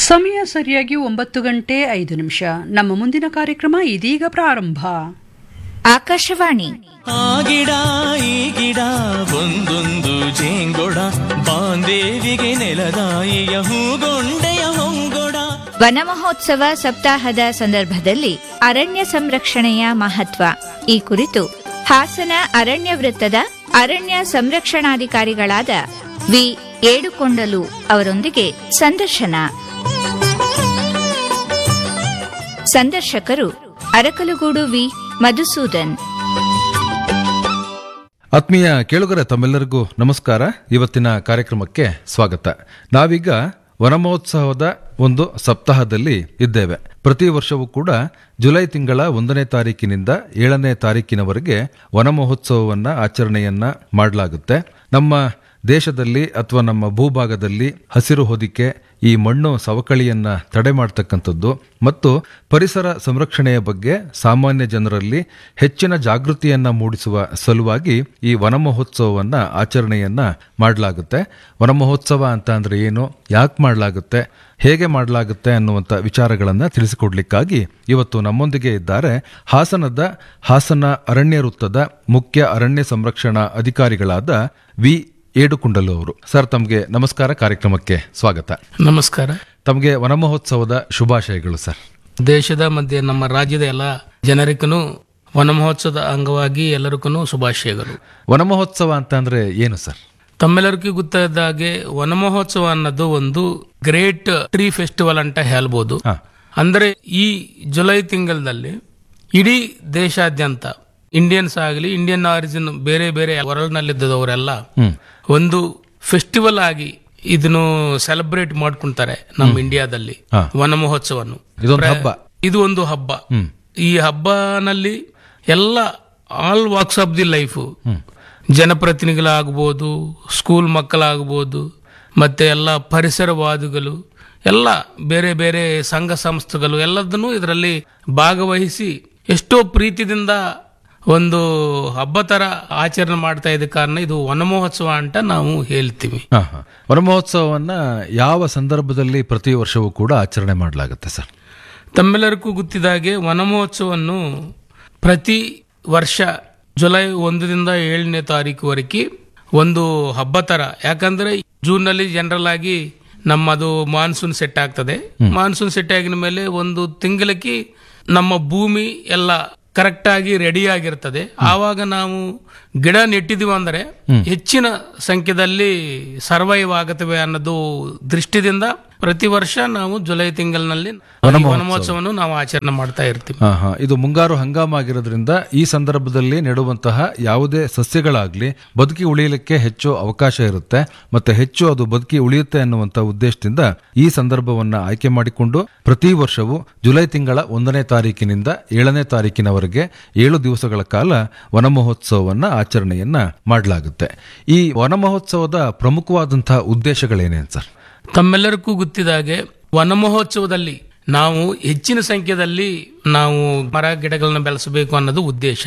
ಸಮಯ ಸರಿಯಾಗಿ ಒಂಬತ್ತು ಗಂಟೆ ಐದು ನಿಮಿಷ ನಮ್ಮ ಮುಂದಿನ ಕಾರ್ಯಕ್ರಮ ಇದೀಗ ಪ್ರಾರಂಭ ಆಕಾಶವಾಣಿ ಆ ಗಿಡ ಈ ಗಿಡ ಒಂದೊಂದು ಜೇಂಗೊಡ ಬಾಂದೇವಿಗೆ ನೆಲದಾಯಿಯ ಹೂಗೊಂಡೆಯ ಹೊಂಗೊಡ ವನ ಮಹೋತ್ಸವ ಸಪ್ತಾಹದ ಸಂದರ್ಭದಲ್ಲಿ ಅರಣ್ಯ ಸಂರಕ್ಷಣೆಯ ಮಹತ್ವ ಈ ಕುರಿತು ಹಾಸನ ಅರಣ್ಯ ವೃತ್ತದ ಅರಣ್ಯ ಸಂರಕ್ಷಣಾಧಿಕಾರಿಗಳಾದ ವಿ ಏಡುಕೊಂಡಲು ಅವರೊಂದಿಗೆ ಸಂದರ್ಶನ ಸಂದರ್ಶಕರು ಅರಕಲಗೂಡು ವಿ ಮಧುಸೂದನ್ ಆತ್ಮೀಯ ಕೇಳುಗರ ತಮ್ಮೆಲ್ಲರಿಗೂ ನಮಸ್ಕಾರ ಇವತ್ತಿನ ಕಾರ್ಯಕ್ರಮಕ್ಕೆ ಸ್ವಾಗತ ನಾವೀಗ ವನಮಹೋತ್ಸವದ ಒಂದು ಸಪ್ತಾಹದಲ್ಲಿ ಇದ್ದೇವೆ ಪ್ರತಿ ವರ್ಷವೂ ಕೂಡ ಜುಲೈ ತಿಂಗಳ ಒಂದನೇ ತಾರೀಕಿನಿಂದ ಏಳನೇ ತಾರೀಕಿನವರೆಗೆ ವನಮಹೋತ್ಸವವನ್ನ ಆಚರಣೆಯನ್ನ ಮಾಡಲಾಗುತ್ತೆ ನಮ್ಮ ದೇಶದಲ್ಲಿ ಅಥವಾ ನಮ್ಮ ಭೂಭಾಗದಲ್ಲಿ ಹಸಿರು ಹೊದಿಕೆ ಈ ಮಣ್ಣು ಸವಕಳಿಯನ್ನ ತಡೆ ಮಾಡತಕ್ಕಂಥದ್ದು ಮತ್ತು ಪರಿಸರ ಸಂರಕ್ಷಣೆಯ ಬಗ್ಗೆ ಸಾಮಾನ್ಯ ಜನರಲ್ಲಿ ಹೆಚ್ಚಿನ ಜಾಗೃತಿಯನ್ನ ಮೂಡಿಸುವ ಸಲುವಾಗಿ ಈ ವನ ಮಹೋತ್ಸವವನ್ನ ಆಚರಣೆಯನ್ನ ಮಾಡಲಾಗುತ್ತೆ ವನ ಮಹೋತ್ಸವ ಅಂತ ಅಂದ್ರೆ ಏನು ಯಾಕೆ ಮಾಡಲಾಗುತ್ತೆ ಹೇಗೆ ಮಾಡಲಾಗುತ್ತೆ ಅನ್ನುವಂಥ ವಿಚಾರಗಳನ್ನ ತಿಳಿಸಿಕೊಡ್ಲಿಕ್ಕಾಗಿ ಇವತ್ತು ನಮ್ಮೊಂದಿಗೆ ಇದ್ದಾರೆ ಹಾಸನದ ಹಾಸನ ಅರಣ್ಯ ವೃತ್ತದ ಮುಖ್ಯ ಅರಣ್ಯ ಸಂರಕ್ಷಣಾ ಅಧಿಕಾರಿಗಳಾದ ವಿ ಏಡುಕುಂಡಲು ಅವರು ಸರ್ ತಮಗೆ ನಮಸ್ಕಾರ ಕಾರ್ಯಕ್ರಮಕ್ಕೆ ಸ್ವಾಗತ ನಮಸ್ಕಾರ ತಮಗೆ ವನ ಮಹೋತ್ಸವದ ಶುಭಾಶಯಗಳು ಸರ್ ದೇಶದ ಮಧ್ಯೆ ನಮ್ಮ ರಾಜ್ಯದ ಎಲ್ಲ ಜನರಿಗೂ ವನ ಮಹೋತ್ಸವದ ಅಂಗವಾಗಿ ಎಲ್ಲರಿಗೂ ಶುಭಾಶಯಗಳು ವನ ಮಹೋತ್ಸವ ಅಂತ ಅಂದ್ರೆ ಏನು ಸರ್ ತಮ್ಮೆಲ್ಲರಿಗೂ ಗೊತ್ತಾದ ಹಾಗೆ ವನ ಮಹೋತ್ಸವ ಅನ್ನೋದು ಒಂದು ಗ್ರೇಟ್ ಟ್ರೀ ಫೆಸ್ಟಿವಲ್ ಅಂತ ಹೇಳ್ಬೋದು ಹಾ. ಅಂದ್ರೆ ಈ ಜುಲೈ ತಿಂಗಳಲ್ಲಿ ಇಡೀ ದೇಶಾದ್ಯಂತ ಇಂಡಿಯನ್ಸ್ ಆಗಲಿ ಇಂಡಿಯನ್ ಆರಿಜಿನ್ ಬೇರೆ ಬೇರೆ ವರ್ಲ್ಡ್ ನಲ್ಲಿದ್ದವರೆಲ್ಲ ಒಂದು ಫೆಸ್ಟಿವಲ್ ಆಗಿ ಇದನ್ನು ಸೆಲೆಬ್ರೇಟ್ ಮಾಡ್ಕೊಂತಾರೆ ನಮ್ಮ ಇಂಡಿಯಾದಲ್ಲಿ ಹಾ. ವನ ಮಹೋತ್ಸವನ್ನು ಇದೊಂದು ಹಬ್ಬ ಇದು ಒಂದು ಹಬ್ಬ ಈ ಹಬ್ಬನಲ್ಲಿ ಎಲ್ಲ all walks of the life ಜನಪ್ರತಿನಿಧಿಗಳಾಗ್ಬೋದು ಸ್ಕೂಲ್ ಮಕ್ಕಳಾಗ್ಬೋದು ಮತ್ತೆ ಎಲ್ಲ ಪರಿಸರವಾದಿಗಳು ಎಲ್ಲ ಬೇರೆ ಬೇರೆ ಸಂಘ ಸಂಸ್ಥೆಗಳು ಎಲ್ಲದನ್ನು ಇದರಲ್ಲಿ ಭಾಗವಹಿಸಿ ಎಷ್ಟೋ ಪ್ರೀತಿದಿಂದ ಒಂದು ಹಬ್ಬ ತರ ಆಚರಣೆ ಮಾಡ್ತಾ ಇದ್ದ ಕಾರಣ ಇದು ವನ ಮಹೋತ್ಸವ ಅಂತ ನಾವು ಹೇಳ್ತೀವಿ ಹಾ, ಹಾ. ವನ ಮಹೋತ್ಸವವನ್ನ ಯಾವ ಸಂದರ್ಭದಲ್ಲಿ ಪ್ರತಿ ವರ್ಷವೂ ಕೂಡ ಆಚರಣೆ ಮಾಡಲಾಗುತ್ತೆ ಸರ್ ತಮ್ಮೆಲ್ಲರಿಗೂ ಗೊತ್ತಿದ್ದಾಗೆ ವನ ಮಹೋತ್ಸವವನ್ನು ಪ್ರತಿ ವರ್ಷ ಜುಲೈ ಒಂದರಿಂದ ಏಳನೇ ತಾರೀಕುವರೆಗೆ ಒಂದು ಹಬ್ಬ ತರ ಯಾಕಂದ್ರೆ ಜೂನ್ ನಲ್ಲಿ ಜನರಲ್ ಆಗಿ ನಮ್ಮದು ಮಾನ್ಸೂನ್ ಸೆಟ್ ಆಗ್ತದೆ ಮಾನ್ಸೂನ್ ಸೆಟ್ ಆಗಿದ ಮೇಲೆ ಒಂದು ತಿಂಗಳಕ್ಕೆ ನಮ್ಮ ಭೂಮಿ ಎಲ್ಲ ಕರೆಕ್ಟ್ ಆಗಿ ರೆಡಿ ಆಗಿರ್ತದೆ ಆವಾಗ ನಾವು ಗಿಡ ನೆಟ್ಟಿದೀವಿ ಅಂದ್ರೆ ಹೆಚ್ಚಿನ ಸಂಖ್ಯೆದಲ್ಲಿ ಸರ್ವೈವ್ ಆಗುತ್ತವೆ ಅನ್ನೋದು ದೃಷ್ಟಿದಿಂದ ಪ್ರತಿ ವರ್ಷ ನಾವು ಜುಲೈ ತಿಂಗಳಿನಲ್ಲಿ ವನಮಹೋತ್ಸವವನ್ನು ನಾವು ಆಚರಣೆ ಮಾಡ್ತಾ ಇರ್ತೀವಿ ಹಾ, ಹಾ. ಇದು ಮುಂಗಾರು ಹಂಗಾಮ ಆಗಿರೋದ್ರಿಂದ ಈ ಸಂದರ್ಭದಲ್ಲಿ ನೆಡುವಂತಹ ಯಾವುದೇ ಸಸ್ಯಗಳಾಗ್ಲಿ ಬದುಕಿ ಉಳಿಯಲಿಕ್ಕೆ ಹೆಚ್ಚು ಅವಕಾಶ ಇರುತ್ತೆ ಮತ್ತೆ ಹೆಚ್ಚು ಅದು ಬದುಕಿ ಉಳಿಯುತ್ತೆ ಅನ್ನುವಂತ ಉದ್ದೇಶದಿಂದ ಈ ಸಂದರ್ಭವನ್ನ ಆಯ್ಕೆ ಮಾಡಿಕೊಂಡು ಪ್ರತಿ ವರ್ಷವೂ ಜುಲೈ ತಿಂಗಳ ಒಂದನೇ ತಾರೀಕಿನಿಂದ ಏಳನೇ ತಾರೀಕಿನವರೆಗೆ ಏಳು ದಿವಸಗಳ ಕಾಲ ವನ ಮಹೋತ್ಸವವನ್ನ ಆಚರಣೆಯನ್ನ ಮಾಡಲಾಗುತ್ತೆ ಈ ವನ ಮಹೋತ್ಸವದ ಪ್ರಮುಖವಾದಂತಹ ಉದ್ದೇಶಗಳೇನೇನು ಸರ್ ತಮ್ಮೆಲ್ಲರಿಗೂ ಗೊತ್ತಿದಾಗೆ ವನ ಮಹೋತ್ಸವದಲ್ಲಿ ನಾವು ಹೆಚ್ಚಿನ ಸಂಖ್ಯೆಯಲ್ಲಿ ನಾವು ಮರ ಗಿಡಗಳನ್ನ ಬೆಳೆಸಬೇಕು ಅನ್ನೋದು ಉದ್ದೇಶ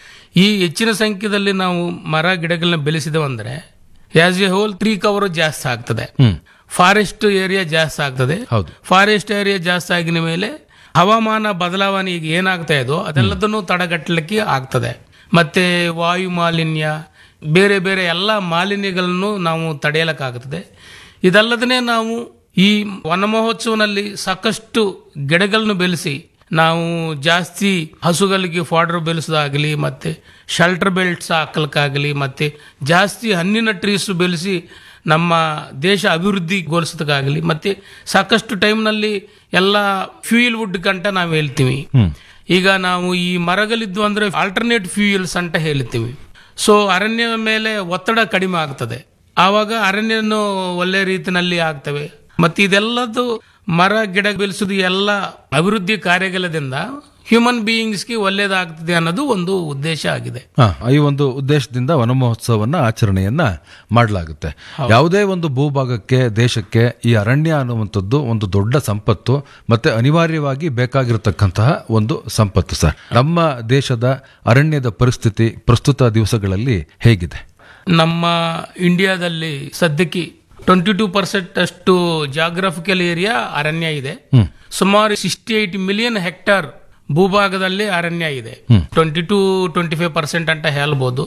ಈ ಹೆಚ್ಚಿನ ಸಂಖ್ಯೆಯಲ್ಲಿ ನಾವು ಮರ ಗಿಡಗಳನ್ನ ಬೆಳೆಸಿದವಂದ್ರೆ as a whole tree cover ಜಾಸ್ತಿ ಆಗ್ತದೆ ಫಾರೆಸ್ಟ್ ಏರಿಯಾ ಜಾಸ್ತಿ ಆಗ್ತದೆ ಹೌದು. ಫಾರೆಸ್ಟ್ ಏರಿಯಾ ಜಾಸ್ತಿ ಆಗಿನ ಮೇಲೆ ಹವಾಮಾನ ಬದಲಾವಣೆ ಈಗ ಏನಾಗ್ತಾ ಇದೋ ಅದೆಲ್ಲದನ್ನು ತಡೆಗಟ್ಟಲಿಕ್ಕೆ ಆಗ್ತದೆ ಮತ್ತೆ ವಾಯು ಮಾಲಿನ್ಯ ಬೇರೆ ಬೇರೆ ಎಲ್ಲ ಮಾಲಿನ್ಯಗಳನ್ನು ನಾವು ತಡೆಯಲಿಕ್ಕಾಗುತ್ತದೆ ಇದಲ್ಲದೇ ನಾವು ಈ ವನ ಮಹೋತ್ಸವನಲ್ಲಿ ಸಾಕಷ್ಟು ಗಿಡಗಳನ್ನು ಬೆಳೆಸಿ ನಾವು ಜಾಸ್ತಿ ಹಸುಗಳಿಗೆ ಫಾಡರ್ ಬೆಳೆಸೋದಾಗಲಿ ಮತ್ತೆ ಶೆಲ್ಟರ್ ಬೆಲ್ಟ್ಸ್ ಹಾಕಲಿಕ್ಕಾಗಲಿ ಮತ್ತೆ ಜಾಸ್ತಿ ಹಣ್ಣಿನ ಟ್ರೀಸ್ ಬೆಳೆಸಿ ನಮ್ಮ ದೇಶ ಅಭಿವೃದ್ಧಿಗೊಳಿಸೋದಕ್ಕಾಗಲಿ ಮತ್ತೆ ಸಾಕಷ್ಟು ಟೈಮ್ನಲ್ಲಿ ಎಲ್ಲ ಫ್ಯೂಯಲ್ ವುಡ್ ಕಂಟ ನಾವು ಹೇಳ್ತೀವಿ ಈಗ ನಾವು ಈ ಮರಗಳಿದ್ವು ಅಂದ್ರೆ ಆಲ್ಟರ್ನೇಟ್ ಫ್ಯೂಯಲ್ಸ್ ಅಂತ ಹೇಳ್ತೀವಿ ಸೊ ಅರಣ್ಯ ಮೇಲೆ ಒತ್ತಡ ಕಡಿಮೆ ಆಗ್ತದೆ ಆವಾಗ ಅರಣ್ಯನು ಒಳ್ಳೆ ರೀತಿನಲ್ಲಿ ಆಗ್ತವೆ ಮತ್ತೆ ಇದೆಲ್ಲದು ಮರ ಗಿಡ ಬೆಳೆಸೋದು ಎಲ್ಲ ಅಭಿವೃದ್ಧಿ ಕಾರ್ಯಗಳದಿಂದ ಹ್ಯೂಮನ್ ಬೀಯಿಂಗ್ಸ್ಗೆ ಒಳ್ಳೇದಾಗ್ತದೆ ಅನ್ನೋದು ಒಂದು ಉದ್ದೇಶ ಆಗಿದೆ ಹಾ, ಈ ಒಂದು ಉದ್ದೇಶದಿಂದ ವನ ಮಹೋತ್ಸವವನ್ನ ಆಚರಣೆಯನ್ನ ಮಾಡಲಾಗುತ್ತೆ ಯಾವುದೇ ಒಂದು ಭೂಭಾಗಕ್ಕೆ ದೇಶಕ್ಕೆ ಈ ಅರಣ್ಯ ಅನ್ನುವಂಥದ್ದು ಒಂದು ದೊಡ್ಡ ಸಂಪತ್ತು ಮತ್ತೆ ಅನಿವಾರ್ಯವಾಗಿ ಬೇಕಾಗಿರತಕ್ಕಂತಹ ಒಂದು ಸಂಪತ್ತು ಸರ್ ನಮ್ಮ ದೇಶದ ಅರಣ್ಯದ ಪರಿಸ್ಥಿತಿ ಪ್ರಸ್ತುತ ದಿವಸಗಳಲ್ಲಿ ಹೇಗಿದೆ ನಮ್ಮ ಇಂಡಿಯಾದಲ್ಲಿ ಸದ್ಯಕ್ಕೆ ಟ್ವೆಂಟಿ ಟೂ ಪರ್ಸೆಂಟ್ ಅಷ್ಟು ಜಾಗ್ರಫಿಕಲ್ ಏರಿಯಾ ಅರಣ್ಯ ಇದೆ ಸುಮಾರು ಸಿಕ್ಸ್ಟಿ ಏಟ್ ಮಿಲಿಯನ್ ಹೆಕ್ಟಾರ್ ಭೂಭಾಗದಲ್ಲಿ ಅರಣ್ಯ ಇದೆ twenty to twenty five percent ಅಂತ ಹೇಳ್ಬೋದು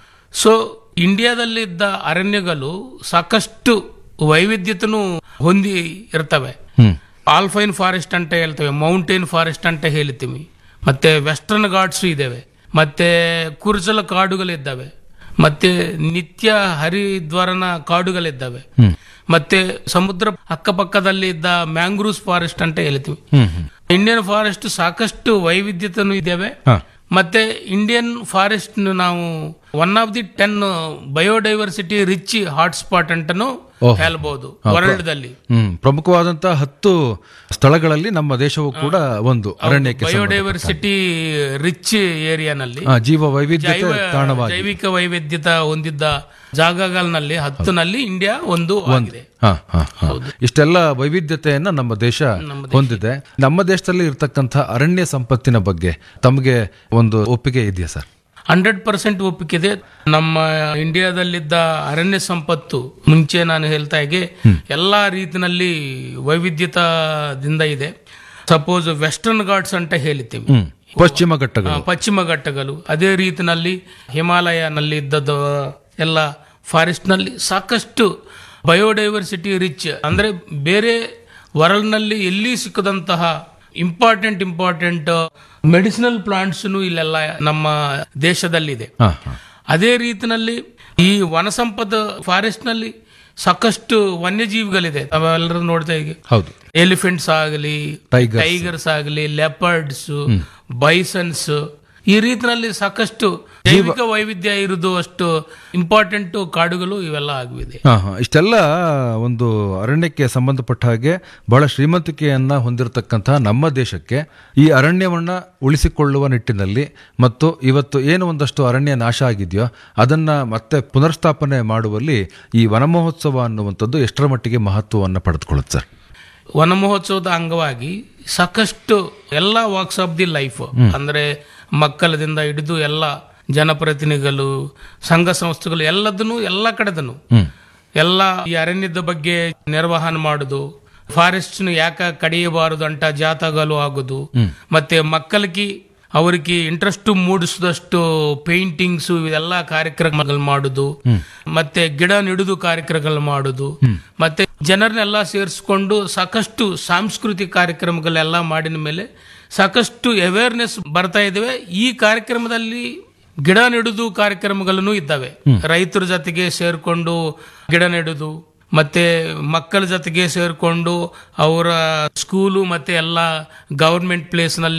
ಸೊ ಇಂಡಿಯಾದಲ್ಲಿದ್ದ ಅರಣ್ಯಗಳು ಸಾಕಷ್ಟು ವೈವಿಧ್ಯತೆನೂ ಹೊಂದಿ ಇರ್ತವೆ ಆಲ್ಫೈನ್ ಫಾರೆಸ್ಟ್ ಅಂತ ಹೇಳ್ತೇವೆ ಮೌಂಟೇನ್ ಫಾರೆಸ್ಟ್ ಅಂತ ಹೇಳ್ತೀವಿ ಮತ್ತೆ ವೆಸ್ಟರ್ನ್ ಗಾರ್ಡ್ಸ್ ಇದಾವೆ ಮತ್ತೆ ಕುರ್ಚಲ ಕಾಡುಗಳಿದ್ದಾವೆ ಮತ್ತೆ ನಿತ್ಯ ಹರಿದ್ವರನ ಕಾಡುಗಳಿದ್ದಾವೆ ಮತ್ತೆ ಸಮುದ್ರ ಅಕ್ಕಪಕ್ಕದಲ್ಲಿ ಇದ್ದ ಮ್ಯಾಂಗ್ರೂವ್ಸ್ ಫಾರೆಸ್ಟ್ ಅಂತ ಹೇಳ್ತೀವಿ ಇಂಡಿಯನ್ ಫಾರೆಸ್ಟ್ ಸಾಕಷ್ಟು ವೈವಿಧ್ಯತೆನೂ ಇದ್ದಾವೆ ಹಾ. ಮತ್ತೆ ಇಂಡಿಯನ್ ಫಾರೆಸ್ಟ್ ನಾವು one of the ten biodiversity rich hotspot ಅಂತಾನು ಓಹೋ. ಹೇಳ್ಬಹುದು ವರ್ಲ್ಡ್ ದಲ್ಲಿ ಹ್ಮ್ ಪ್ರಮುಖವಾದಂತಹ ಹತ್ತು ಸ್ಥಳಗಳಲ್ಲಿ ನಮ್ಮ ದೇಶವು ಕೂಡ ಒಂದು ಅರಣ್ಯಕ್ಕೆ ಸಂಬಂಧಪಟ್ಟ- ಬಯೋಡೈವರ್ಸಿಟಿ ರಿಚ್ ಏರಿಯಾನಲ್ಲಿ ಆ, ಜೀವ ವೈವಿಧ್ಯತೆ ಜೈವ ತಾಣವಾಗಿ ಜೈವಿಕ ವೈವಿಧ್ಯತೆ ಹೊಂದಿದ್ದ ಜಾಗಗಳಲ್ಲಿ ಹತ್ತನಲ್ಲಿ ಇಂಡಿಯಾ ಒಂದು ಆಗಿದೆ ಹಾ, ಹಾ, ಹಾ. ಇಷ್ಟೆಲ್ಲ ವೈವಿಧ್ಯತೆಯನ್ನ ನಮ್ಮ ದೇಶ ಹೊಂದಿದೆ ನಮ್ಮ ದೇಶದಲ್ಲಿ ಇರ್ತಕ್ಕಂಥ ಅರಣ್ಯ ಸಂಪತ್ತಿನ ಬಗ್ಗೆ ತಮಗೆ ಒಂದು ಒಪ್ಪಿಗೆ ಇದೆಯಾ ಸರ್ ಹಂಡ್ರೆಡ್ ಪರ್ಸೆಂಟ್ ಒಪ್ಪಿಗೆ ನಮ್ಮ ಇಂಡಿಯಾದಲ್ಲಿದ್ದ ಅರಣ್ಯ ಸಂಪತ್ತು ಮುಂಚೆ ನಾನು ಹೇಳ್ತಾ ಹಾಗೆ ಎಲ್ಲಾ ರೀತಿನಲ್ಲಿ ವೈವಿಧ್ಯತಾದಿಂದ ಇದೆ ಸಪೋಸ್ ವೆಸ್ಟರ್ನ್ ಘಾಟ್ಸ್ ಅಂತ ಹೇಳ್ತೀವಿ ಹ್ಮ್ ಪಶ್ಚಿಮ ಘಟ್ಟಗಳು ಆ, ಪಶ್ಚಿಮ ಘಟ್ಟಗಳು ಅದೇ ರೀತಿನಲ್ಲಿ ಹಿಮಾಲಯನಲ್ಲಿ ಇದ್ದದ್ದು ಎಲ್ಲ ಫಾರೆಸ್ಟ್ ನಲ್ಲಿ ಸಾಕಷ್ಟು ಬಯೋಡೈವರ್ಸಿಟಿ ರಿಚ್ ಅಂದ್ರೆ ಬೇರೆ ವರ್ಲ್ಡ್ ನಲ್ಲಿ ಎಲ್ಲಿ ಸಿಕ್ಕದಂತಹ ಇಂಪಾರ್ಟೆಂಟ್ ಇಂಪಾರ್ಟೆಂಟ್ ಮೆಡಿಸಿನಲ್ ಪ್ಲಾಂಟ್ಸ್ ಇಲ್ಲೆಲ್ಲ ನಮ್ಮ ದೇಶದಲ್ಲಿದೆ ಹಾ, ಹಾ. ಅದೇ ರೀತಿನಲ್ಲಿ ಈ ವನಸಂಪದ ಫಾರೆಸ್ಟ್ ನಲ್ಲಿ ಸಾಕಷ್ಟು ವನ್ಯಜೀವಿಗಳಿದೆ ಅವೆಲ್ಲರೂ ನೋಡ್ತಾ ಈಗ ಹೌದು ಎಲಿಫೆಂಟ್ಸ್ ಆಗಲಿ Tigers. ಟೈಗರ್ಸ್ ಆಗಲಿ ಲೆಪರ್ಡ್ಸ್ ಬೈಸನ್ಸ್ ಈ ರೀತಿನಲ್ಲಿ ಸಾಕಷ್ಟು ಜೈವಿಕ ವೈವಿಧ್ಯ ಇರುವುದು ಅಷ್ಟು ಇಂಪಾರ್ಟೆಂಟ್ ಕಾಡುಗಳು ಇವೆಲ್ಲ ಆಗಿವೆ ಹಾ, ಹಾ. ಇಷ್ಟೆಲ್ಲ ಒಂದು ಅರಣ್ಯಕ್ಕೆ ಸಂಬಂಧಪಟ್ಟ ಹಾಗೆ ಬಹಳ ಶ್ರೀಮಂತಿಕೆಯನ್ನ ಹೊಂದಿರತಕ್ಕಂತಹ ನಮ್ಮ ದೇಶಕ್ಕೆ ಈ ಅರಣ್ಯವನ್ನ ಉಳಿಸಿಕೊಳ್ಳುವ ನಿಟ್ಟಿನಲ್ಲಿ ಮತ್ತು ಇವತ್ತು ಏನು ಒಂದಷ್ಟು ಅರಣ್ಯ ನಾಶ ಆಗಿದೆಯೋ ಅದನ್ನ ಮತ್ತೆ ಪುನರ್ಸ್ಥಾಪನೆ ಮಾಡುವಲ್ಲಿ ಈ ವನ ಮಹೋತ್ಸವ ಅನ್ನುವಂಥದ್ದು ಎಷ್ಟರ ಮಟ್ಟಿಗೆ ಮಹತ್ವವನ್ನು ಪಡೆದುಕೊಳ್ಳುತ್ತೆ ಸರ್ ವನ ಮಹೋತ್ಸವದ ಅಂಗವಾಗಿ ಸಾಕಷ್ಟು ಎಲ್ಲ ವಾಕ್ಸ್ ಆಫ್ ದಿ ಲೈಫ್ ಅಂದ್ರೆ ಮಕ್ಕಳದಿಂದ ಹಿಡಿದು ಎಲ್ಲ ಜನಪ್ರತಿನಿಧಿಗಳು ಸಂಘ ಸಂಸ್ಥೆಗಳು ಎಲ್ಲದನ್ನು ಎಲ್ಲ ಕಡೆದನು ಎಲ್ಲ ಈ ಅರಣ್ಯದ ಬಗ್ಗೆ ನಿರ್ವಹಣೆ ಮಾಡುದು ಫಾರೆಸ್ಟ್ ಯಾಕ ಕಡಿಯಬಾರದು ಅಂತ ಜಾಥಾಗಳು ಆಗುದು ಮತ್ತೆ ಮಕ್ಕಳಿಗೆ ಅವರಿಗೆ ಇಂಟ್ರೆಸ್ಟ್ ಮೂಡಿಸಿದಷ್ಟು ಪೇಂಟಿಂಗ್ಸ್ ಇವೆಲ್ಲ ಕಾರ್ಯಕ್ರಮಗಳು ಮಾಡುದು ಮತ್ತೆ ಗಿಡ ನೆಡುದು ಕಾರ್ಯಕ್ರಮಗಳು ಮಾಡುದು ಮತ್ತೆ ಜನರನ್ನೆಲ್ಲ ಸೇರಿಸ್ಕೊಂಡು ಸಾಕಷ್ಟು ಸಾಂಸ್ಕೃತಿಕ ಕಾರ್ಯಕ್ರಮಗಳೆಲ್ಲ ಮಾಡಿದ ಮೇಲೆ ಸಾಕಷ್ಟು ಅವೇರ್ನೆಸ್ ಬರ್ತಾ ಇದಾವೆ ಈ ಕಾರ್ಯಕ್ರಮದಲ್ಲಿ ಗಿಡ ನೆಡುದು ಕಾರ್ಯಕ್ರಮಗಳನ್ನು ಇದ್ದಾವೆ ರೈತರ ಜೊತೆಗೆ ಸೇರ್ಕೊಂಡು ಗಿಡ ನೆಡುದು ಮತ್ತೆ ಮಕ್ಕಳ ಜೊತೆಗೆ ಸೇರ್ಕೊಂಡು ಅವರ ಸ್ಕೂಲು ಮತ್ತೆ ಎಲ್ಲ ಗವರ್ಮೆಂಟ್ ಪ್ಲೇಸ್ ನಲ್ಲಿ